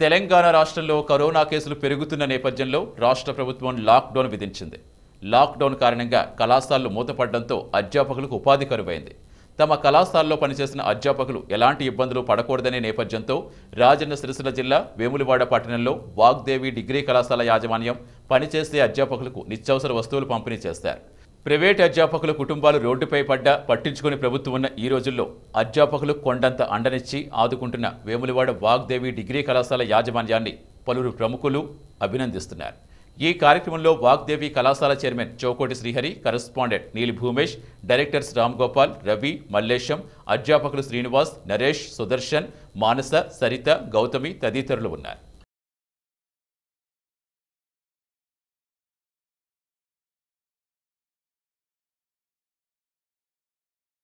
తెలంగాణ రాష్ట్రంలో కరోనా కేసులు పెరుగుతున్న నేపథ్యంలో రాష్ట్ర ప్రభుత్వం లాక్డౌన్ విధించింది లాక్డౌన్ కారణంగా కళాశాలలు మూతపడడంతో అధ్యాపకులకు ఉపాధి కరువైంది తమ కళాశాలలో పనిచేసిన అధ్యాపకులు ఎలాంటి ఇబ్బందులు పడకూడదనే నేపథ్యంతో రాజన్న సిరిసిల్ల జిల్లా వేములవాడ పట్టణంలో వాగ్దేవి డిగ్రీ కళాశాల యాజమాన్యం పనిచేసే అధ్యాపకులకు నిత్యావసర వస్తువులు పంపిణీ చేస్తారు ప్రైవేట్ అధ్యాపకుల కుటుంబాలు రోడ్డుపై పడ్డా పట్టించుకుని ప్రభుత్వం ఉన్న ఈ రోజుల్లో అధ్యాపకులు కొండంత అండనిచ్చి ఆదుకుంటున్న వేములవాడ వాగ్దేవి డిగ్రీ కళాశాల యాజమాన్యాన్ని పలువురు ప్రముఖులు అభినందిస్తున్నారు ఈ కార్యక్రమంలో వాగ్దేవి కళాశాల chairman చౌకోటి Srihari correspondent Neeli Bhoomesh directors Ram Gopal Ravi Mallesham అధ్యాపకులు శ్రీనివాస్ నరేష్ సుదర్శన్ మానస సరిత గౌతమి తదితరులు ఉన్నారు